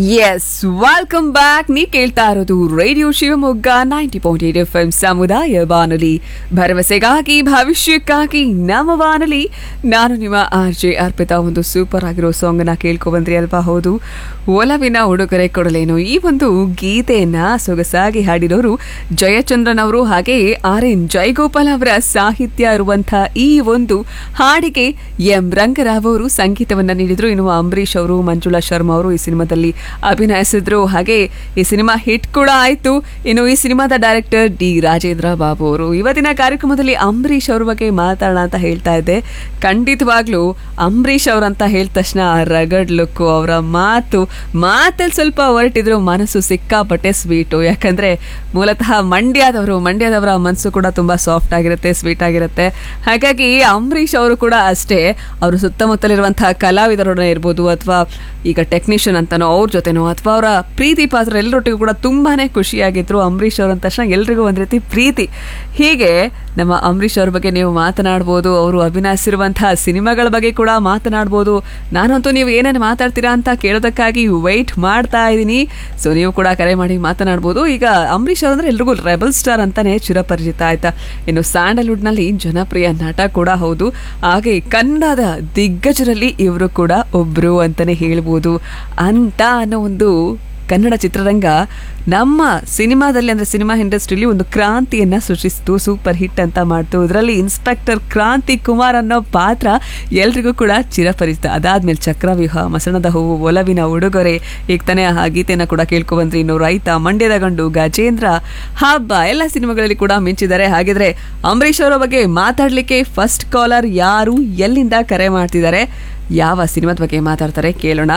S welcome back ನೀ ಕೇಳ್ತಾ ಇರೋದು radio Shivamogga ninety point eight F M ಸಮುದಾಯ ಬಾನುಲಿ ಭರವಸೆಗಾಗಿ ಭವಿಷ್ಯಕ್ಕಾಗಿ ನಮ್ಮ ಬಾನುಲಿ ನಾನು ನಿಮ್ಮ ಆರ್ ಜೆ ಅರ್ಪಿತಾ ಒಂದು ಸೂಪರ್ ಆಗಿರೋ ಸಾಂಗ್ ನ ಕೇಳ್ಕೊ ಬಂದ್ರಿ ಅಲ್ವಾ ಹೌದು ಒಲವಿನ ಉಡುಗೊರೆ ಕೊಡಲೇನು ಈ ಒಂದು ಗೀತೆಯನ್ನ ಸೊಗಸಾಗಿ ಹಾಡಿರೋರು ಜಯಚಂದ್ರನ್ ಅವರು ಹಾಗೆ ಆರ್ ಎನ್ ಜಯಗೋಪಾಲ್ ಅವರ ಸಾಹಿತ್ಯ ಇರುವಂತಹ ಈ ಒಂದು ಹಾಡಿಗೆ ಎಂ ರಂಗರಾವ್ ಅವರು ಸಂಗೀತವನ್ನ ನೀಡಿದ್ರು ಇನ್ನು ಅಂಬರೀಷ್ ಅವರು ಮಂಜುಳಾ ಶರ್ಮಾ ಅವರು ಈ ಸಿನಿಮಾದಲ್ಲಿ ಅಭಿನಯಿಸಿದ್ರು ಹಾಗೆ ಈ ಸಿನಿಮಾ ಹಿಟ್ ಕೂಡ ಆಯ್ತು ಇನ್ನು ಈ ಸಿನಿಮಾದ ಡೈರೆಕ್ಟರ್ ಡಿ ರಾಜೇಂದ್ರ ಬಾಬು ಅವರು ಇವತ್ತಿನ ಕಾರ್ಯಕ್ರಮದಲ್ಲಿ ಅಂಬರೀಷ್ ಅವ್ರ ಬಗ್ಗೆ ಮಾತಾಡೋಣ ಅಂತ ಹೇಳ್ತಾ ಇದ್ದೆ ಖಂಡಿತವಾಗ್ಲೂ ಅಂಬರೀಷ್ ಅವ್ರಂತ ಹೇಳಿದ ತಕ್ಷಣ ರಗಡ್ ಲುಕ್ಕು ಅವರ ಮಾತು ಮಾತಲ್ಲಿ ಸ್ವಲ್ಪ ಹೊರಟಿದ್ರು ಮನಸ್ಸು ಸಿಕ್ಕಾಪಟ್ಟೆ ಸ್ವೀಟು ಯಾಕಂದ್ರೆ ಮೂಲತಃ ಮಂಡ್ಯದವರು ಮಂಡ್ಯದವರ ಮನಸ್ಸು ಕೂಡ ತುಂಬಾ ಸಾಫ್ಟ್ ಆಗಿರುತ್ತೆ ಸ್ವೀಟ್ ಆಗಿರುತ್ತೆ ಹಾಗಾಗಿ ಅಂಬರೀಷ್ ಅವರು ಕೂಡ ಅಷ್ಟೇ ಅವರು ಸುತ್ತಮುತ್ತಲಿರುವಂತಹ ಕಲಾವಿದರೊಡನೆ ಇರ್ಬೋದು ಅಥವಾ ಈಗ ಟೆಕ್ನಿಷಿಯನ್ ಅಂತಾನೋ ಅವ್ರ ಜೊತೆನೋ ಅಥವಾ ಅವರ ಪ್ರೀತಿ ಪಾತ್ರ ಎಲ್ಲರೊಟ್ಟಿಗೂ ಕೂಡ ತುಂಬಾನೇ ಖುಷಿಯಾಗಿದ್ರು ಅಂಬರೀಷ್ ಅವ್ರ ಅಂದ ತಕ್ಷಣ ಎಲ್ರಿಗೂ ಒಂದ್ ರೀತಿ ಪ್ರೀತಿ ಹೀಗೆ ನಮ್ಮ ಅಂಬರೀಷ್ ಅವ್ರ ಬಗ್ಗೆ ನೀವು ಮಾತನಾಡ್ಬೋದು ಅವರು ಅಭಿನಯಿಸಿರುವಂತಹ ಸಿನಿಮಾಗಳ ಬಗ್ಗೆ ಕೂಡ ಮಾತನಾಡ್ಬೋದು ನಾನಂತೂ ನೀವು ಏನೇನು ಮಾತಾಡ್ತೀರಾ ಅಂತ ಕೇಳೋದಕ್ಕಾಗಿ ವೆಯ್ಟ್ ಮಾಡ್ತಾ ಇದ್ದೀನಿ ಸೊ ನೀವು ಕೂಡ ಕರೆ ಮಾಡಿ ಮಾತನಾಡ್ಬೋದು ಈಗ ಅಂಬರೀಷ್ ಅವ್ರು ಅಂದ್ರೆ ಎಲ್ರಿಗೂ ರೆಬಲ್ ಸ್ಟಾರ್ ಅಂತಾನೆ ಚಿರಪರಿಚಿತ ಆಯ್ತಾ ಇನ್ನು ಸ್ಯಾಂಡಲ್ವುಡ್ನಲ್ಲಿ ಜನಪ್ರಿಯ ನಟ ಕೂಡ ಹೌದು ಹಾಗೆ ಕನ್ನಡದ ದಿಗ್ಗಜರಲ್ಲಿ ಇವರು ಕೂಡ ಒಬ್ರು ಅಂತಾನೆ ಹೇಳ್ಬೋದು ಅಂತ ಅನ್ನೋ ಒಂದು ಕನ್ನಡ ಚಿತ್ರರಂಗ ನಮ್ಮ ಸಿನಿಮಾದಲ್ಲಿ ಅಂದ್ರೆ ಸಿನಿಮಾ ಇಂಡಸ್ಟ್ರಿಲಿ ಒಂದು ಕ್ರಾಂತಿಯನ್ನ ಸೃಷ್ಟಿಸಿತು ಸೂಪರ್ ಹಿಟ್ ಅಂತ ಮಾಡ್ತು ಇದರಲ್ಲಿ ಇನ್ಸ್ಪೆಕ್ಟರ್ ಕ್ರಾಂತಿ ಕುಮಾರ್ ಅನ್ನೋ ಪಾತ್ರ ಎಲ್ರಿಗೂ ಕೂಡ ಚಿರಪರಿಚಿತ ಅದಾದ್ಮೇಲೆ ಚಕ್ರವ್ಯೂಹ ಮಸಣದ ಹೂವು ಒಲವಿನ ಉಡುಗೊರೆ ಈಗ ತಾನೇ ಆ ಗೀತೆಯನ್ನ ಕೂಡ ಕೇಳ್ಕೊ ಬಂದ್ರಿ ಇನ್ನು ರೈತ ಮಂಡ್ಯದ ಗಂಡು ಗಜೇಂದ್ರ ಹಬ್ಬ ಎಲ್ಲ ಸಿನಿಮಾಗಳಲ್ಲಿ ಕೂಡ ಮಿಂಚಿದ್ದಾರೆ ಹಾಗಿದ್ರೆ ಅಂಬರೀಷ್ ಅವರ ಬಗ್ಗೆ ಮಾತಾಡ್ಲಿಕ್ಕೆ ಫಸ್ಟ್ ಕಾಲರ್ ಯಾರು ಎಲ್ಲಿಂದ ಕರೆ ಮಾಡ್ತಿದ್ದಾರೆ ಯಾವ ಸಿನಿಮಾದ ಬಗ್ಗೆ ಮಾತಾಡ್ತಾರೆ ಕೇಳೋಣ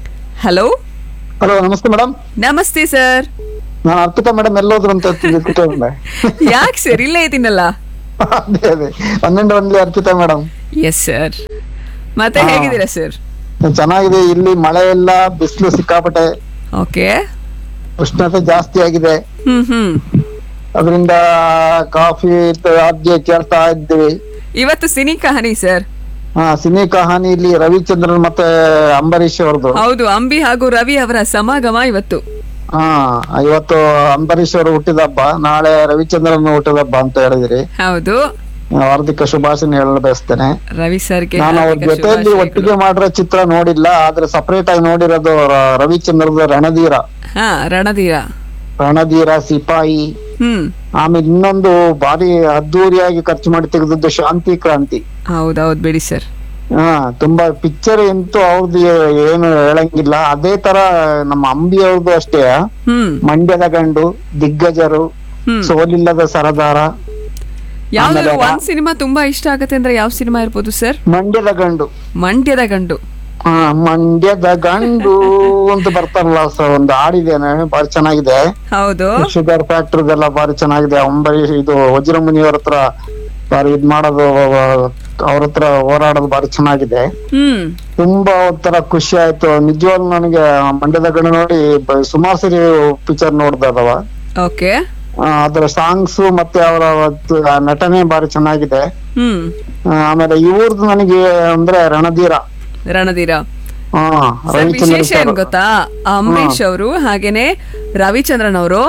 ಹಲೋ ಹಲೋ ನಮಸ್ತೆ ಮೇಡಮ್ ನಮಸ್ತೆ ಸರ್ ನಾನು ಅರ್ಪಿತಾ ಮೇಡಮ್ ಎಲ್ಲೋದ್ರು ಅಂತ ತಿಳ್ಕೊಂಡೆ. ಯಾಕೆ ಸರ್ ಇಲ್ಲೇ ಇದ್ದೀನಲ್ಲ ಅದೇ ಅದೇ ಹನ್ನೆರಡು ಒಂದ್ಲಿ ಅರ್ಪಿತಾ ಮೇಡಮ್ ಎಸ್ ಸರ್ ಮತ್ತೆ ಹಾ. ಹೇಗಿದ್ದೀರಾ ಸರ್ ಚೆನ್ನಾಗಿದೆ ಇಲ್ಲಿ ಮಳೆ ಇಲ್ಲ ಬಿಸಿಲು ಸಿಕ್ಕಾಪಟ್ಟೆ ಓಕೆ ಉಷ್ಣತೆ ಜಾಸ್ತಿ ಆಗಿದೆ ಹ್ಮ್ ಹ್ಮ್ ಅದರಿಂದ ಕಾಫಿ ಅದ್ಗೆ ಕೇಳ್ತಾ ಇದ್ದೀವಿ ಇವತ್ತು ಸಿನಿ ಕಹಾನಿ ಸರ್ ಹಾ ಸಿನಿ ಕಹಾನಿ ಇಲ್ಲಿ ರವಿಚಂದ್ರನ್ ಮತ್ತೆ ಅಂಬರೀಷ್ ಅವ್ರದ್ದು ಹೌದು ಅಂಬಿ ಹಾಗೂ ರವಿ ಅವರ ಸಮಾಗಮ ಇವತ್ತು ಹಾ ಇವತ್ತು ಅಂಬರೀಷ್ ಅವರು ಹುಟ್ಟಿದ ಹಬ್ಬ ನಾಳೆ ರವಿಚಂದ್ರನ್ ಹುಟ್ಟಿದ ಹಬ್ಬ ಅಂತ ಹೇಳಿದಿರಿ ಹೌದು ಹಾರ್ದಿಕ ಶುಭಾಶಯ ಹೇಳಲು ಬಯಸ್ತೇನೆ ರವಿ ಸರ್ಗೆ ನಾನು ಅವ್ರ ಹಾರ್ದಿಕ ಜೊತೆಯಲ್ಲಿ ಶುಭಾಶಯಗಳು. ಒಟ್ಟಿಗೆ ಮಾಡಿರೋ ಚಿತ್ರ ನೋಡಿಲ್ಲ ಆದ್ರೆ ಸಪರೇಟ್ ಆಗಿ ನೋಡಿರೋದು ರ- ರವಿಚಂದ್ರದ ರಣಧೀರ ಹಾ ರಣಧೀರ ರಣಧೀರ ಸಿಪಾಯಿ ಹ್ಮ್ ಆಮೇಲೆ ಇನ್ನೊಂದು ಭಾರಿ ಅದ್ದೂರಿಯಾಗಿ ಖರ್ಚು ಮಾಡಿ ತೆಗೆದದ್ದು ಶಾಂತಿ ಕ್ರಾಂತಿ ಹೌದೌದು ಬಿಡಿ ಸರ್ ಹಾ ತುಂಬಾ ಪಿಕ್ಚರ್ ಅಂತೂ ಅವ್ರದ್ದು ಏನು ಹೇಳಂಗಿಲ್ಲ ಅದೇ ತರ ನಮ್ಮ ಅಂಬಿ ಅವ್ರದ್ದು ಅಷ್ಟೇ ಹ್ಮ್ ಮಂಡ್ಯದ ಗಂಡು ದಿಗ್ಗಜರು ಹ್ಮ್ ಸೋಲಿಲ್ಲದ ಸರದಾರ ಯಾವ್ದಾದ್ರು ಆಮೇಲೆ ಒಂದ್ ಸಿನಿಮಾ ತುಂಬಾ ಇಷ್ಟ ಆಗತ್ತೆ ಅಂದ್ರೆ ಯಾವ ಸಿನಿಮಾ ಇರ್ಬೋದು ಸರ್ ಮಂಡ್ಯದ ಗಂಡು ಮಂಡ್ಯದ ಗಂಡು ಹಾ ಮಂಡ್ಯದ ಗಂಡು ಅಂತ ಬರ್ತಾರಲ್ಲ ಸೊ ಒಂದು ಹಾಡಿದೇನೆ ಬಾರಿ ಚೆನ್ನಾಗಿದೆ ಹೌದು ಶುಗರ್ ಫ್ಯಾಕ್ಟ್ರಿದೆಲ್ಲ ಬಾರಿ ಚೆನ್ನಾಗಿದೆ ಅಂಬರೀಷ್ ಇದು ವಜ್ರಮುನಿಯವ್ರ ಹತ್ರ ಬಾರಿ ಇದ್ ಮಾಡೋದು ಅವ್ರ ಹತ್ರ ಹೋರಾಡೋದು ಬಾರಿ ಚೆನ್ನಾಗಿದೆ ಹ್ಮ್ ತುಂಬಾ ಒಂಥರ ಖುಷಿ ಆಯ್ತು ನಿಜವಾಗ್ಲೂ ನನಗೆ ಮಂಡ್ಯದ ಗಂಡು ನೋಡಿ ಬ- ಸುಮಾರು ಸರಿ ಪಿಕ್ಚರ್ ನೋಡ್ದದವ ಓಕೆ ಅದ್ರ ಸಾಂಗ್ಸ್ ಮತ್ತೆ ಅವರ ನಟನೆ ಬಾರಿ ಚೆನ್ನಾಗಿದೆ ಹ್ಮ್ ಆ, ಆಮೇಲೆ ಇವ್ರದ್ದು ನನಗೆ ಅಂದ್ರೆ ರಣಧೀರ ರಣಧೀರ ಹಾ ಸರ್ ರವಿಚಂದ್ರನ್ ವಿಶೇಷ ಏನ್ ಸರ್. ಗೊತ್ತಾ ಅಂಬರೀಷ್ ಅವರು ಹಾಗೇನೆ ರವಿಚಂದ್ರನ್ ಅವರು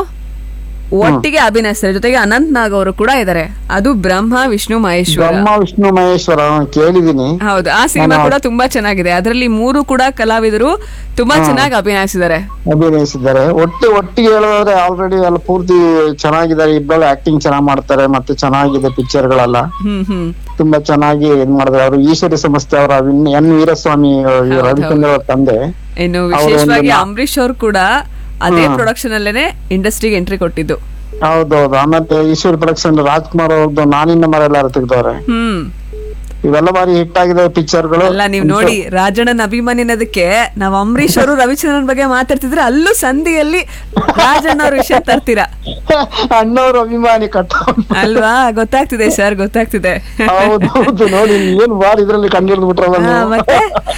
ಒಟ್ಟಿಗೆ ಅಭಿನಯಿಸ್ತಾರೆ ಜೊತೆಗೆ ಅನಂತ್ ನಾಗ್ ಅವರು ಕೂಡ ಇದ್ದಾರೆ ಅದು ಬ್ರಹ್ಮ ವಿಷ್ಣು ಮಹೇಶ್ವರ ಬ್ರಹ್ಮ ವಿಷ್ಣು ಮಹೇಶ್ವರ ಹ್ಮ್, ಕೇಳಿದೀನಿ ಹೌದು ಆ ಸಿನಿಮಾ ಕೂಡ ತುಂಬಾ ಚೆನ್ನಾಗಿದೆ ಅದರಲ್ಲಿ ಮೂರು ಕೂಡ ಕಲಾವಿದರು ತುಂಬಾ ಚೆನ್ನಾಗಿ ಅಭಿನಯಿಸಿದ್ದಾರೆ ಅಭಿನಯಿಸಿದ್ದಾರೆ ಒಟ್ಟು ಒಟ್ಟಿಗೆ ಹೇಳೋದ್ರೆ ಆಲ್ರೆಡಿ ಎಲ್ಲ ಪೂರ್ತಿ ಚೆನ್ನಾಗಿದ್ದಾರೆ ಇಬ್ಬರು ಆಕ್ಟಿಂಗ್ ಚೆನ್ನಾಗಿ ಮಾಡ್ತಾರೆ ಮತ್ತೆ ಚೆನ್ನಾಗಿದೆ ಪಿಕ್ಚರ್ ಗಳೆಲ್ಲ ಹ್ಮ್ ಹ್ಮ್ ತುಂಬಾ ಚೆನ್ನಾಗಿ ಇದ್ ಮಾಡಿದ್ರೆ ಅವರು ಈಶ್ವರಿ ಸಂಸ್ಥೆ ಅವರ ಎನ್ ವೀರಸ್ವಾಮಿ ಈ ರವಿಚಂದ್ರ ಅವ್ರ ತಂದೆ ಇನ್ನು ಅವ್ರು ಒಂದು ವಿಶೇಷವಾಗಿ ನಾ- ಅಂಬರೀಷ್ ಅವರು ಕೂಡ ಅದೇ ಪ್ರೊಡಕ್ಷನ್ ಅಲ್ಲೇನೆ ಇಂಡಸ್ಟ್ರಿಗೆ ಎಂಟ್ರಿ ಕೊಟ್ಟಿದ್ದು ಹೌದೌದು ಆಮೇಲೆ ಈಶ್ವರಿ ಪ್ರೊಡಕ್ಷನ್ ರಾಜ್ಕುಮಾರ್ ಅವ್ರದ್ದು ನಾನಿನ್ನ ಮರ ಎಲ್ಲಾರು ತೆಗ್ದವ್ರೆ ಹ್ಮ್ ಇವೆಲ್ಲ ಬಾರಿ ಹಿಟ್ ಆಗಿದೆ ಪಿಕ್ಚರ್ಗಳು ಅಲ್ಲ ನೀವ್ ನೋಡಿ ರಾಜಣ್ಣನ ಅಭಿಮಾನಿ ಅನ್ನೋದಕ್ಕೆ ನಾವ್ ಅಂಬರೀಷ್ ಅವರು ರವಿಚಂದ್ರನ್ ಬಗ್ಗೆ ಮಾತಾಡ್ತಿದ್ರೆ ಅಲ್ಲೂ ಸಂಧಿಯಲ್ಲಿ ರಾಜಣ್ಣ ಅವ್ರ ವಿಷಯ ತರ್ತೀರಾ ಅಣ್ಣವ್ರ ಅಭಿಮಾನಿ ಕಟ್ಟ ಅಲ್ವಾ ಗೊತ್ತಾಗ್ತಿದೆ ಸರ್ ಗೊತ್ತಾಗ್ತಿದೆ ಹೌದೌದು ನೋಡಿ ಏನ್ ಬಾರಿ ಇದ್ರಲ್ಲಿ ಕಂಡಿಡ್ದು ಬಿಟ್ರಲ್ಲ ಹಾ, ಮತ್ತೆ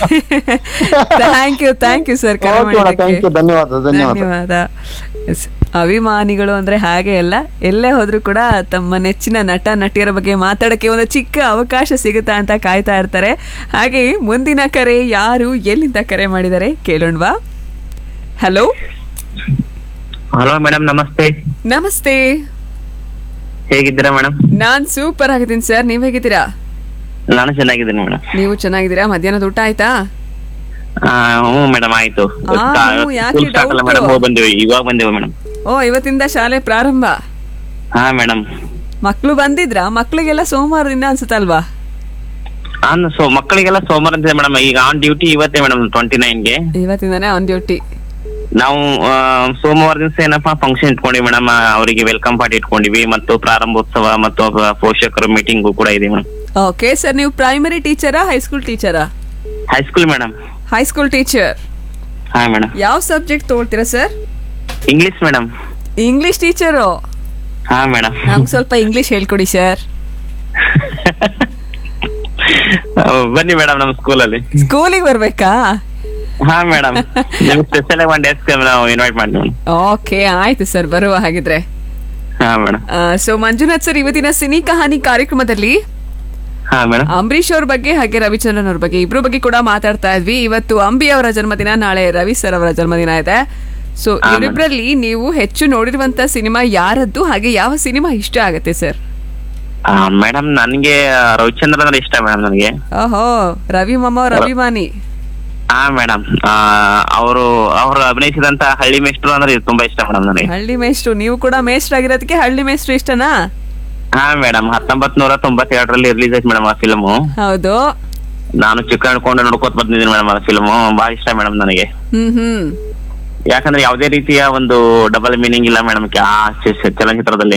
thank you thank you sir ಕರೆ ಥ್ಯಾಂಕ್ ಯು ಮಾಡಿದ್ದಕ್ಕೆ ಧನ್ಯವಾದ ಧನ್ಯವಾದ ಧನ್ಯವಾದ ಎಸ್. ಅಭಿಮಾನಿಗಳು ಅಂದ್ರೆ ಹಾಗೆ ಅಲ್ಲ ಎಲ್ಲೇ ಹೋದ್ರು ಕೂಡ ತಮ್ಮ ನೆಚ್ಚಿನ ನಟ ನಟಿಯರ ಬಗ್ಗೆ ಮಾತಾಡಕ್ಕೆ ಒಂದು ಚಿಕ್ಕ ಅವಕಾಶ ಸಿಗುತ್ತಾ ಅಂತ ಕಾಯ್ತಾ ಇರ್ತಾರೆ ಹಾಗೆ ಮುಂದಿನ ಕರೆ ಯಾರು ಎಲ್ಲಿಂದ ಕರೆ ಮಾಡಿದ್ದಾರೆ ಕೇಳೋಣವಾ ಹಲೋ ಹಲೋ ಮೇಡಮ್ ನಮಸ್ತೆ ನಮಸ್ತೆ ಹೇಗಿದ್ದೀರಾ ಮೇಡಮ್ ನಾನ್ ಸೂಪರ್ ಆಗಿದ್ದೀನಿ ಸರ್ ನೀವ್ ಹೇಗಿದ್ದೀರಾ ನಾನು ಚೆನ್ನಾಗಿದ್ದೀನಿ ಮೇಡಮ್ ನೀವು ಚೆನ್ನಾಗಿದ್ದೀರಾ ಮಧ್ಯಾಹ್ನದ ಊಟ ಆಯ್ತಾ ಹ್ಞೂ ಮೇಡಮ್ ಆಯ್ತು ಆ, ಹ್ಞೂ, ಯಾಕೆ doubt? ಮೇಡಮ್ ಹೋಗಿ ಬಂದೇವಿ ಇವಾಗ ಬಂದೇವು ಮೇಡಮ್ ಓ ಇವತ್ತಿಂದ ಶಾಲೆ ಪ್ರಾರಂಭ ಹಾ ಮೇಡಮ್ ಮಕ್ಳು ಬಂದಿದ್ರಾ ಮಕ್ಳಿಗೆಲ್ಲ ಸೋಮವಾರದಿಂದ ಅನ್ಸುತ್ತಲ್ವಾ ಅನ್ ಸೊ ಮಕ್ಕಳಿಗೆಲ್ಲ ಸೋಮವಾರ ಅಂತ ಮೇಡಮ್ ಈಗ ಆನ್ ಡ್ಯೂಟಿ ಇವತ್ತೇ ಮೇಡಮ್ ಟ್ವೆಂಟಿ ನೈನ್ಗೆ ಇವತ್ತಿಂದಾನೇ ಆನ್ ಡ್ಯೂಟಿ ನಾವು ಆ, ಸೋಮವಾರ ದಿವಸ ಏನಪ್ಪಾ ಫಂಕ್ಷನ್ ಇಟ್ಕೊಂಡಿವಿ ಮೇಡಮ್ ಅವರಿಗೆ ವೆಲ್ಕಮ್ ಪಾರ್ಟಿ ಇಟ್ಕೊಂಡಿವಿ ಮತ್ತು ಪ್ರಾರಂಭೋತ್ಸವ ಮತ್ತು ಪೋಷಕರ ಮೀಟಿಂಗು ಕೂಡ ಇದೆ ಮೇಡಮ್ ಓಕೆ ಸರ್ ನೀವು ಪ್ರೈಮರಿ ಟೀಚರಾ ಹೈಸ್ಕೂಲ್ ಟೀಚರಾ ಹೈಸ್ಕೂಲ್ ಮೇಡಮ್ ಹೈಸ್ಕೂಲ್ ಟೀಚರ್ ಹಾ ಮೇಡಮ್ ಯಾವ ಸಬ್ಜೆಕ್ಟ್ ತಗೊಳ್ತೀರಾ sir English madam English teacher ಹಾ ಮೇಡಮ್ ನಮ್ಗೆ ಸ್ವಲ್ಪ ಇಂಗ್ಲಿಷ್ ಹೇಳ್ಕೊಡಿ ಸರ್ ಬನ್ನಿ ಮೇಡಮ್ ನಮ್ಮ ಸ್ಕೂಲಲ್ಲಿ ಸ್ಕೂಲಿಗೆ ಬರ್ಬೇಕಾ ಹಾ ಮೇಡಮ್ ನಿಮ್ಗೆ ಸ್ಪೆಷಲ್ ಆಗಿ ಒನ್ ಡೇಸ್ ನಾವು ಇನ್ವೈಟ್ ಮಾಡ್ತೀವಿ ಓಕೆ ಆಯ್ತು ಸರ್ ಬರುವ ಹಾಗಿದ್ರೆ ಹಾ ಮೇಡಮ್ ಸೊ ಮಂಜುನಾಥ್ ಸರ್ ಇವತ್ತಿನ ಸಿನಿ ಕಹಾನಿ ಕಾರ್ಯಕ್ರಮದಲ್ಲಿ ಹಾ ಮೇಡಮ್ ಅಂಬರೀಶ್ ಅವ್ರ ಬಗ್ಗೆ ಹಾಗೆ ರವಿಚಂದ್ರನ್ ಅವ್ರ ಬಗ್ಗೆ ಇಬ್ರು ಬಗ್ಗೆ ಕೂಡ ಮಾತಾಡ್ತಾ ಇದ್ವಿ ಇವತ್ತು ಅಂಬಿ ಅವರ ಜನ್ಮದಿನ ನಾಳೆ ರವಿ ಸರ್ ಅವರ ಜನ್ಮದಿನ ಇದೆ ಸೊ ಹಾ, madam. ಇವರಿಬ್ರಲ್ಲಿ ನೀವು ಹೆಚ್ಚು ನೋಡಿರುವಂತ ಸಿನಿಮಾ ಯಾರದ್ದು ಹಾಗೆ ಯಾವ ಸಿನಿಮಾ ಇಷ್ಟ ಆಗತ್ತೆ ಸರ್ ಮೇಡಮ್ ನನ್ಗೆ ರವಿಚಂದ್ರ ಅಂದ್ರೆ ಇಷ್ಟ ಮೇಡಮ್ ನನಗೆ ಓಹೋ ರವಿ ಮಮ್ಮ ಅವ್ರ ಅಭಿಮಾನಿ ಹಾ ಮೇಡಮ್ ಅವರು ಅವರು ಅಭಿನಯಿಸಿದಂತ ಹಳ್ಳಿ ಮೇಷ್ಟ್ರು ಅಂದ್ರೆ ತುಂಬಾ ಇಷ್ಟ ಮೇಡಮ್ ನನಗೆ ಹಳ್ಳಿ ಮೇಷ್ಟ್ರು ನೀವು ಕೂಡ ಮೇಷ್ಟ್ರು ಆಗಿರೋದಕ್ಕೆ ಹಳ್ಳಿ ಮೇಷ್ಟ್ರು ಇಷ್ಟನಾ ಹಾ ಮೇಡಮ್ ಹತ್ತೊಂಬತ್ ನೂರ ತೊಂಬತ್ತೆರಡರಲ್ಲಿ ರಿಲೀಸ್ ಆಯ್ತು ಮೇಡಮ್ ಆ ಫಿಲ್ಮು ಹೌದು ನಾನು ಚಿಕ್ಕ ಹಿಡ್ಕೊಂಡು ನೋಡ್ಕೊತ ಬಂದಿದ್ದೀನಿ ಮೇಡಮ್ ಆ ಫಿಲ್ಮು ಬಹಳ ಇಷ್ಟ ಮೇಡಮ್ ನನಗೆ ಹ್ಮ್ ಹ್ಮ್ ಯಾಕಂದ್ರೆ ಯಾವುದೇ ರೀತಿಯ ಒಂದು ಡಬಲ್ ಮೀನಿಂಗ್ ಇಲ್ಲ ಮೇಡಮ್ ಆ ಚ- ಚ- ಚಲನಚಿತ್ರದಲ್ಲಿ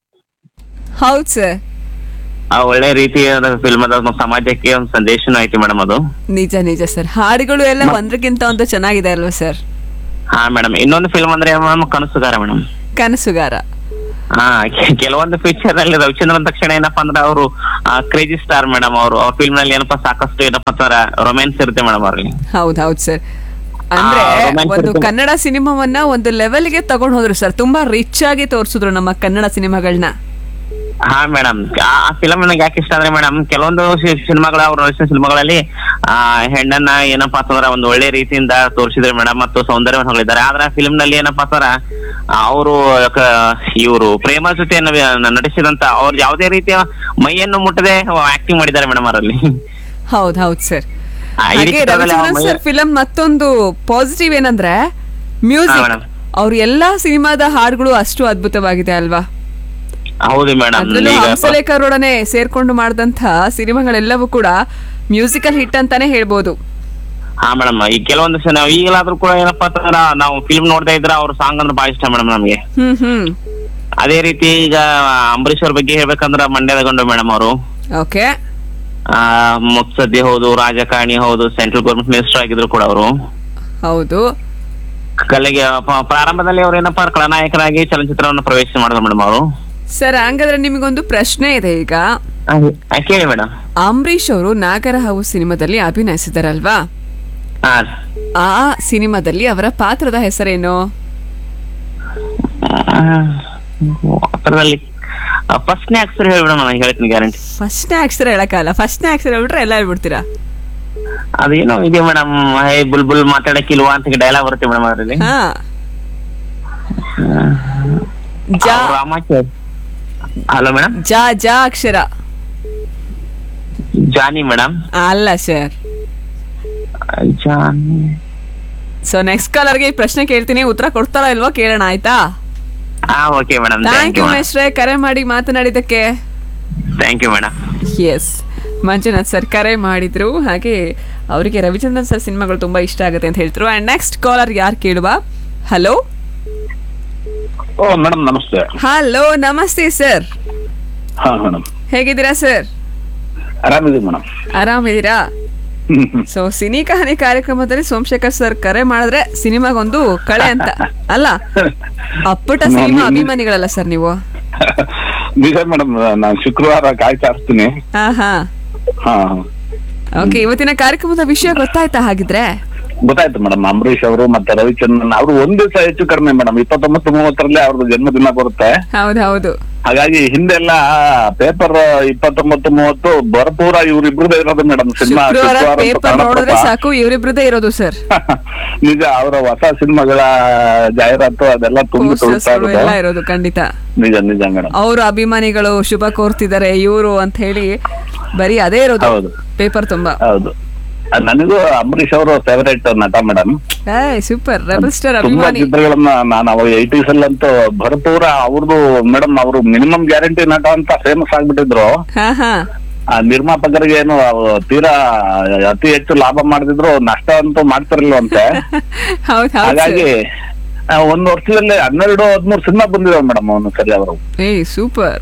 ಹೌದ್ ಸರ್ ಆ ಒಳ್ಳೆ ರೀತಿಯ ಫಿಲ್ಮ್ ಅದ ಒಂದು ಸಮಾಜಕ್ಕೆ ಒಂದು ಸಂದೇಶನೂ ಐತಿ ಮೇಡಮ್ ಅದು ನಿಜ ನಿಜ ಸರ್ ಹಾಡುಗಳು ಎಲ್ಲ ಒಂದ್ರಕ್ಕಿಂತ ಒಂದು ಚೆನ್ನಾಗಿದೆ ಅಲ್ವಾ ಸರ್ ಹಾ ಮೇಡಮ್ ಇನ್ನೊಂದು ಫಿಲ್ಮ್ ಅಂದ್ರೆ ಮೇಡಮ್ ಕನಸುಗಾರ ಮೇಡಮ್ ಕನಸುಗಾರ ಹಾ ಕೆ- ಕೆಲವೊಂದು ಪಿಕ್ಚರ್ ಅಲ್ಲಿ ರವಿಚಂದ್ರನ್ ತಕ್ಷಣ ಏನಪ್ಪಾ ಅಂದ್ರೆ ಅವರು ಕ್ರೇಜಿ ಸ್ಟಾರ್ ಮೇಡಮ್ ಅವರು ಅವ್ರ ಫಿಲ್ಮ್ ನಲ್ಲಿ ಏನಪ್ಪಾ ಸಾಕಷ್ಟು ಏನಪ್ಪಾ ಅಂತಾರ ರೊಮ್ಯಾನ್ಸ್ ಇರುತ್ತೆ ಮೇಡಮ್ ಅವ್ರಿಗೆ ಹೌದ್ ಹೌದ್ ಸರ್ ಅಂದ್ರೆ ಆ, romantic ಒಂದು ಇರುತ್ತೆ. ಕನ್ನಡ ಸಿನಿಮಾವನ್ನ ಒಂದು ಲೆವೆಲ್ಗೆ ತಗೊಂಡ್ ಹೋದ್ರು ಸರ್ ತುಂಬಾ ರಿಚ್ ಆಗಿ ತೋರಿಸಿದ್ರು ನಮ್ಮ ಕನ್ನಡ ಸಿನಿಮಾಗಳನ್ನ ಹಾ ಮೇಡಮ್ ಆ ಫಿಲಮ್ ನನಗೆ ಯಾಕೆ ಇಷ್ಟ ಅಂದ್ರೆ ಮೇಡಮ್ ಕೆಲವೊಂದು ಸಿನಿಮಾಗಳ ಅವ್ರು ನಟಿಸಿದ ಸಿನಿಮಾಗಳಲ್ಲಿ ಆ ಹೆಣ್ಣನ್ನ ಏನಪ್ಪಾ ಅಂತಂದ್ರೆ ಒಂದು ಒಳ್ಳೆ ರೀತಿಯಿಂದ ತೋರಿಸಿದ್ರೆ ಮೇಡಮ್ ಮತ್ತು ಸೌಂದರ್ಯವನ್ನು ಹೊಗಳಿದ್ದಾರೆ ಆದ್ರೆ ಆ ಫಿಲ್ಮ್ ನಲ್ಲಿ ಏನಪ್ಪಾ ಅಂತಂದ್ರ ಅವರು ಇವರು ಪ್ರೇಮ ಜೊತೆ ನ- ನಟಿಸಿದಂತ ಅವ್ರು ಯಾವುದೇ ರೀತಿಯ ಮೈಯನ್ನು ಮುಟ್ಟದೆ ಆಕ್ಟಿಂಗ್ ಮಾಡಿದ್ದಾರೆ ಮೇಡಮ್ ಅವರಲ್ಲಿ ಹೌದ್ ಹೌದ್ ಸರ್ ಆ, ಇಡೀ ಹಾಗೆ ಚಿತ್ರದಲ್ಲಿ ಆ ರವಿಚಂದ್ರನ್ ಮೈ- ಸರ್ ಫಿಲಂ ಮತ್ತೊಂದು ಪಾಸಿಟಿವ್ ಏನಂದ್ರೆ ಮ್ಯೂಸಿಕ್ madam. ಅವ್ರ ಎಲ್ಲಾ ಸಿನಿಮಾದ ಹಾಡುಗಳು ಅಷ್ಟು ಅದ್ಭುತವಾಗಿದೆ ಅಲ್ವಾ ಹೌದು ಮೇಡಮ್ ಅದ್ರಲ್ಲೂ ಈಗ ಹಂಸಲೇಖರೊಡನೆ ಸೇರ್ಕೊಂಡು ಮಾಡಿದಂತ ಸಿನಿಮಾಗಳೆಲ್ಲವೂ ಕೂಡ ಮ್ಯೂಸಿಕಲ್ ಹಿಟ್ ಅಂತಾನೆ ಹೇಳ್ಬೋದು ಹಾ ಮೇಡಮ್ ಈ ಕೆಲವೊಂದು ಸಲ ಈಗಲಾದ್ರೂ ಕೂಡ ಏನಪ್ಪಾ ಅಂತಂದ್ರ ನಾವು ಫಿಲ್ಮ್ ನೋಡ್ತಾ ಇದ್ರೆ ಅವ್ರ ಸಾಂಗ್ ಅಂದ್ರೆ ಬಹಳ ಇಷ್ಟ ಮೇಡಮ್ ನಮ್ಗೆ ಹ್ಮ್ ಹ್ಮ್ ಅದೇ ರೀತಿ ಈಗ ಅಂಬರೀಶ್ ಅವ್ರ ಬಗ್ಗೆ ಹೇಳ್ಬೇಕಂದ್ರ ಮಂಡ್ಯದ ಗಂಡು ಮೇಡಮ್ ಅವರು ಓಕೆ ಆ ಮುತ್ಸದ್ದಿ ಹೌದು ರಾಜಕಾರಣಿ ಹೌದು ಸೆಂಟ್ರಲ್ ಗೌರ್ಮೆಂಟ್ ಮಿನಿಸ್ಟರ್ ಆಗಿದ್ರು ಕೂಡ ಅವರು ಹೌದು ಕಲೆಗೆ ಪ- ಪ್ರಾರಂಭದಲ್ಲಿ ಅವ್ರು ಏನಪ್ಪಾ ಖಳನಾಯಕರಾಗಿ ಚಲನಚಿತ್ರವನ್ನು ಪ್ರವೇಶ ಮಾಡಿದ್ರು ಮೇಡಮ್ ಅವರು ಸರ್ ಹಂಗಾದ್ರೆ ನಿಮಗೊಂದು ಪ್ರಶ್ನೆ ಇದೆ ಈಗ ಆ, ಕೇಳಿ ಮೇಡಮ್ ಅಂಬರೀಶ್ ಅವರು ನಾಗರಹಾವು ಸಿನಿಮಾದಲ್ಲಿ ಅಭಿನಯಿಸಿದಾರಲ್ವಾ ಹಾ ಆ ಸಿನಿಮಾದಲ್ಲಿ ಅವರ ಪಾತ್ರದ ಹೆಸರೇನು ಅದರಲ್ಲಿ ಫಸ್ಟ್ನೇ ಅಕ್ಷರ ಹೇಳಿ ಮೇಡಮ್ ನಾನು ಹೇಳ್ತೀನಿ ಗ್ಯಾರಂಟಿ ಫಸ್ಟ್ ಅಕ್ಷರ ಹೇಳಕ್ಕಾಗಲ್ಲ ಫಸ್ಟ್ ಅಕ್ಷರ ಹೇಳ್ಬಿಟ್ರೆ ಎಲ್ಲ ಹೇಳ್ಬಿಡ್ತೀರಾ ಅದೇನೋ ಇದೆ ಮೇಡಮ್ ಹೇ ಬುಲ್ಬುಲ್ ಮಾತಾಡಕ್ಕಿಲ್ವಾ ಅಂತ ಡೈಲಾಗ್ ಬರುತ್ತೆ ಮೇಡಮ್ ಅದರಲ್ಲಿ ಹಾ ಜಾ ಹಲೋ ಮೇಡಮ್ ಜಾ ಜಾ ಅಕ್ಷರ ಜಾನಿ ಮೇಡಮ್ ಅಲ್ಲ ಸರ್ ಜಾನಿ ಸೊ ನೆಕ್ಸ್ಟ್ ಕಾಲರ್ಗೆ ಈ ಪ್ರಶ್ನೆ ಕೇಳ್ತೀನಿ ಉತ್ತರ ಕೊಡ್ತಾರಾ ಇಲ್ವೋ ಕೇಳೋಣ ಆಯ್ತಾ ಹಾ okay madam thank thank you you ಮೇಷ್ಟ್ರೆ ಕರೆ ಮಾಡಿ ಮಾತನಾಡಿದ್ದಕ್ಕೆ thank you madam yes Manjunath sir ಕರೆ ಮಾಡಿದ್ರು ಹಾಗೆ ಅವರಿಗೆ ರವಿಚಂದ್ರನ್ ಸರ್ ಸಿನಿಮಾಗಳು ತುಂಬಾ ಇಷ್ಟ ಆಗುತ್ತೆ ಅಂತ ಹೇಳ್ತಿರು ಅಂಡ್ ನೆಕ್ಸ್ಟ್ ಕಾಲರ್ ಯಾರು ಕೇಳುವ ಹಲೋ ಓ ಮೇಡಮ್ ನಮಸ್ತೆ ಹಲೋ ನಮಸ್ತೆ ಸರ್ ಹಾ ಮೇಡಮ್ ಹೇಗಿದ್ದೀರಾ ಸರ್ ಆರಾಮಿದ್ದೀವಿ ಮೇಡಮ್ ಆರಾಮಿದ್ದೀರಾ ಸೊ ಸಿನಿ ಕಹಾನಿ ಕಾರ್ಯಕ್ರಮದಲ್ಲಿ ಸೋಮಶೇಖರ್ ಸರ್ ಕರೆ ಮಾಡಿದ್ರೆ ಸಿನಿಮಾಗೊಂದು ಕಳೆ ಅಂತ ಅಲ್ಲ ಅಪ್ಪಟ ಸಿನಿಮಾ ಅಭಿಮಾನಿಗಳಲ್ಲ ಸರ್ ನೀವು ನಿಜ ಮೇಡಮ್ ನಾನು ಶುಕ್ರವಾರ ಕಾಯ್ತಾ ಇರ್ತೀನಿ ಹಾ ಹಾ ಹಾ ಓಕೆ ಇವತ್ತಿನ ಕಾರ್ಯಕ್ರಮದ ವಿಷಯ ಗೊತ್ತಾಯ್ತಾ ಹಾಗಿದ್ರೆ ಗೊತ್ತಾಯ್ತು ಮೇಡಮ್ ಅಂಬರೀಶ್ ಅವರು ಮತ್ತೆ ರವಿಚಂದ್ರನ್ ಅವರು ಒಂದ್ ದಿವಸ ಹೆಚ್ಚು ಕಡಿಮೆ ಮೇಡಮ್ ಇಪ್ಪತ್ತೊಂಬತ್ತು ಮೂವತ್ತರಲ್ಲೇ ಅವ್ರದ್ದು ಜನ್ಮದಿನ ಬರುತ್ತೆ ಹೌದು ಹೌದು ಹಾಗಾಗಿ ಹಿಂದೆಲ್ಲ ಪೇಪರ್ ಇಪ್ಪತ್ತೊಂಬತ್ತು ಮೂವತ್ತು ಭರಪೂರ ಇವ್ರಿಬ್ರದೇ ಇರೋದು ಮೇಡಮ್ ಸಿನಿಮಾ ಶುಕ್ರವಾರ ಪೇಪರ್ ನೋಡಿದ್ರೆ ಸಾಕು ಇವರಿಬ್ರದೇ ಇರೋದು ಸರ್ ನಿಜ ಅವರ ಹೊಸ ಸಿನಿಮಾಗಳ ಜಾಹೀರಾತು ಅದೆಲ್ಲ ತುಂಬಿ ತುಳುಕ್ತಾ ಪೋಸ್ಟರ್ಸ್ಗಳು ಎಲ್ಲ ಇರೋದು ಇರೋದು ಖಂಡಿತ ನಿಜ ನಿಜ ಮೇಡಮ್ ಅವರು ಅಭಿಮಾನಿಗಳು ಶುಭ ಕೋರ್ತಿದ್ದಾರೆ ಇವರು ಅಂತ ಹೇಳಿ ಬರೀ ಅದೇ ಇರೋದು ಹೌದು. ಪೇಪರ್ ತುಂಬಾ ಹೌದು ಅಹ್, ನನಗೂ ಅಂಬರೀಶ್ ಅವರು ಫೇವರೇಟ್ ನಟ ಮೇಡಮ್ ಏ ಸೂಪರ್ ರೆಬಲ್ ಸ್ಟಾರ್ ತುಂಬಾ ಅಭಿಮಾನಿ ಚಿತ್ರಗಳನ್ನ ನಾನು ಅವಾಗ ಏಟೀಸ್ ಅಲ್ಲಂತೂ ಭರಪೂರ ಅವ್ರದ್ದು ಮೇಡಮ್ ಅವರು ಮಿನಿಮಮ್ ಗ್ಯಾರಂಟಿ ನಟ ಅಂತ ಫೇಮಸ್ ಆಗ್ಬಿಟ್ಟಿದ್ರು ಹಾ ಹಾ ಆ ನಿರ್ಮಾಪಕರಿಗೆ ಏನು ಅವ್ರು ತೀರಾ ಅತಿ ಹೆಚ್ಚು ಲಾಭ ಮಾಡ್ತಿದ್ರು ನಷ್ಟ ಅಂತೂ ಮಾಡ್ತಿರ್ಲಿಲ್ವಂತೆ ಹೌದ್ ಹೌದ್ ಹಾಗಾಗಿ ಆ, ಒಂದ್ ವರ್ಷದಲ್ಲಿ ಹನ್ನೆರಡು ಹದಿಮೂರು ಸಿನಿಮಾ ಬಂದಿದಾವೆ ಮೇಡಮ್ ಅವನು ಸರಿ ಅವರು ಏ ಸೂಪರ್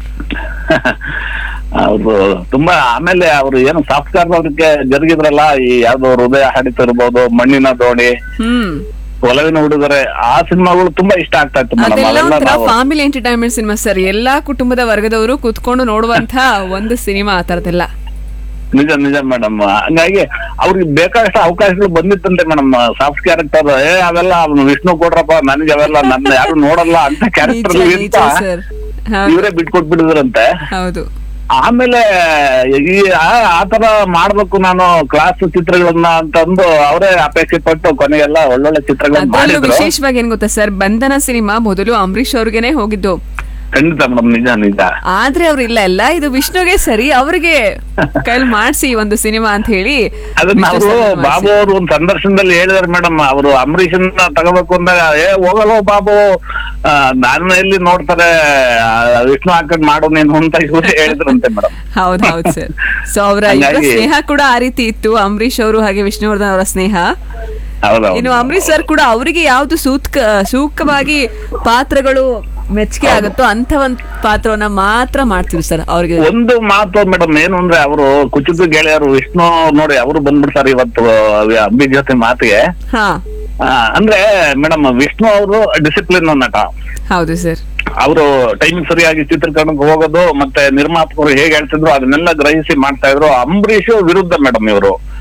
ಅವ್ರು ತುಂಬಾ ಆಮೇಲೆ ಅವ್ರು ಏನು ಸಾಫ್ಟ್ವೇರ್ ಜರುಗಿದ್ರಲ್ಲ ಈ ಯಾವ್ದೋ ಹೃದಯ ಹಾಡಿತ ಇರ್ಬೋದು ಮಣ್ಣಿನ ದೋಣಿ ಹ್ಮ್ ಒಲವಿನ ಹುಡುಗರೆ ಆ ಸಿನಿಮಾಗಳು ತುಂಬಾ ಇಷ್ಟ ಆಗ್ತಾ ಇತ್ತು ಮೇಡಮ್ ಅದೆಲ್ಲ ಅವೆಲ್ಲ ಒಂಥರ ನಾವು ಫ್ಯಾಮಿಲಿ ಎಂಟರ್ಟೈನ್ಮೆಂಟ್ ಸಿನಿಮಾ ಸರ್ ಎಲ್ಲಾ ಕುಟುಂಬದ ವರ್ಗದವರು ಕೂತ್ಕೊಂಡು ನೋಡುವಂತ ಒಂದು ಸಿನಿಮಾ ಆ ತರದೆಲ್ಲ ನಿಜ ನಿಜ ಮೇಡಮ್ ಹಂಗಾಗಿ ಅವ್ರಿಗೆ ಬೇಕಾದಷ್ಟು ಅವಕಾಶಗಳು ಬಂದಿತ್ತಂತೆ ಮೇಡಮ್ ಸಾಫ್ಟ್ ಕ್ಯಾರೆಕ್ಟರ್ ಏ ಅವೆಲ್ಲ ಅವ್ನು ವಿಷ್ಣು ಕೊಡ್ರಪ್ಪ ನನಗೆ ಅವೆಲ್ಲ ನನ್ನ ಯಾರು ನೋಡಲ್ಲ ಅಂತ ಕ್ಯಾರೆಕ್ಟರ್ ನಿಜ ನಿಜ ಸರ್ ಹೌದು ಇವರೇ ಬಿಟ್ಕೊಟ್ಬಿಟ್ಟಿದ್ರಂತೆ ಹೌದು ಆಮೇಲೆ ಈ ಆ- ಆ ತರ ಮಾಡ್ಬೇಕು ನಾನು ಕ್ಲಾಸ್ ಚಿತ್ರಗಳನ್ನ ಅಂತಂದು ಅವರೇ ಅಪೇಕ್ಷೆ ಪಟ್ಟು ಕೊನೆಗೆಲ್ಲ ಒಳ್ಳೊಳ್ಳೆ ಚಿತ್ರಗಳನ್ನ ಅದ್ರಲ್ಲೂ ಮಾಡಿದ್ರು ವಿಶೇಷವಾಗಿ ಏನ್ ಗೊತ್ತಾ ಸರ್ ಬಂಧನ ಸಿನಿಮಾ ಮೊದಲು ಅಂಬರೀಶ್ ಅವ್ರಿಗೆನೆ ಹೋಗಿದ್ದು ಖಂಡಿತ ಮೇಡಮ್ ನಿಜ ನಿಜ ಆದ್ರೆ ಅವ್ರು ಇಲ್ಲ ಇಲ್ಲ ಇದು ವಿಷ್ಣುಗೆ ಸರಿ ಅವ್ರಿಗೆ ಕೈಲಿ ಮಾಡ್ಸಿ ಒಂದು ಸಿನಿಮಾ ಅಂತ ಹೇಳಿ ಅದನ್ನ ವಿಷ್ಣು ಅವರು ಸರ್ ಮಾಡ್ಸಿ. ಬಾಬು ಅವರು ಒಂದ್ ಸಂದರ್ಶನದಲ್ಲಿ ಹೇಳಿದಾರೆ ಮೇಡಮ್ ಅವರು ಅಂಬರೀಷನ್ನ ತಗೋಬೇಕು ಅಂದಾಗ ಏ ಹೋಗಲ್ವ ಬಾಬು ಆ, ನಾನು ಎಲ್ಲಿ ನೋಡ್ತಾರೆ ಆ, ವಿಷ್ಣು ಹಾಕೊಂಡ್ ಮಾಡು ನೀನು ಅಂತ ಇವ್ರು ಹೇಳಿದ್ರಂತೆ ಮೇಡಮ್ ಹೌದ್ ಹೌದ್ ಸರ್ ಸೊ ಅವರ ಇಬ್ಬರ ಹಂಗಾಗಿ- ಸ್ನೇಹ ಕೂಡ ಆ ರೀತಿ ಇತ್ತು ಅಂಬರೀಶ್ ಅವರು ಹಾಗೆ ವಿಷ್ಣುವರ್ಧನ್ ಅವರ ಸ್ನೇಹ ಇನ್ನು ಹೌದೌದು ಅಂಬರೀಶ್ ಸರ್ ಕೂಡ ಅವರಿಗೆ ಯಾವ್ದು ಸೂತ್ಕ ಸೂಕ್ತವಾಗಿ ಪಾತ್ರಗಳು ಮೆಚ್ಚುಗೆ ಆಗುತ್ತೋ ಅಂತ ಒಂದ್ ಪಾತ್ರವನ್ನ ಮಾತ್ರ ಮಾಡ್ತಿದ್ರು ಸರ್ ಅವ್ರಿಗೆ ಒಂದು ಮಾತು ಮೇಡಮ್ ಏನು ಅಂದ್ರೆ ಅವರು ಕುಚುಕು ಗೆಳೆಯರು ವಿಷ್ಣು ನೋಡಿ ಅವರು ಬಂದ್ಬಿಡ್ತಾರೆ ಇವತ್ತು ಅಂಬಿ ಜೊತೆ ಮಾತಿಗೆ ಹಾ ಆ, ಅಂದ್ರೆ ಮೇಡಮ್ ವಿಷ್ಣು ಅವರು ಡಿಸಿಪ್ಲಿನ್ ನಟ ಹೌದು ಸರ್ ಅವರು ಟೈಮಿಂಗ್ ಸರಿಯಾಗಿ ಚಿತ್ರೀಕರಣಕ್ಕೆ ಹೋಗೋದು ಮತ್ತೆ ನಿರ್ಮಾಪಕರು ಹೇಗೆ ಹೇಳ್ತಿದ್ರು ಅದನ್ನೆಲ್ಲ ಗ್ರಹಿಸಿ ಮಾಡ್ತಾ ಇದ್ರು ಅಂಬರೀಷ್ ವಿರುದ್ಧ ಮೇಡಮ್ ಇವರು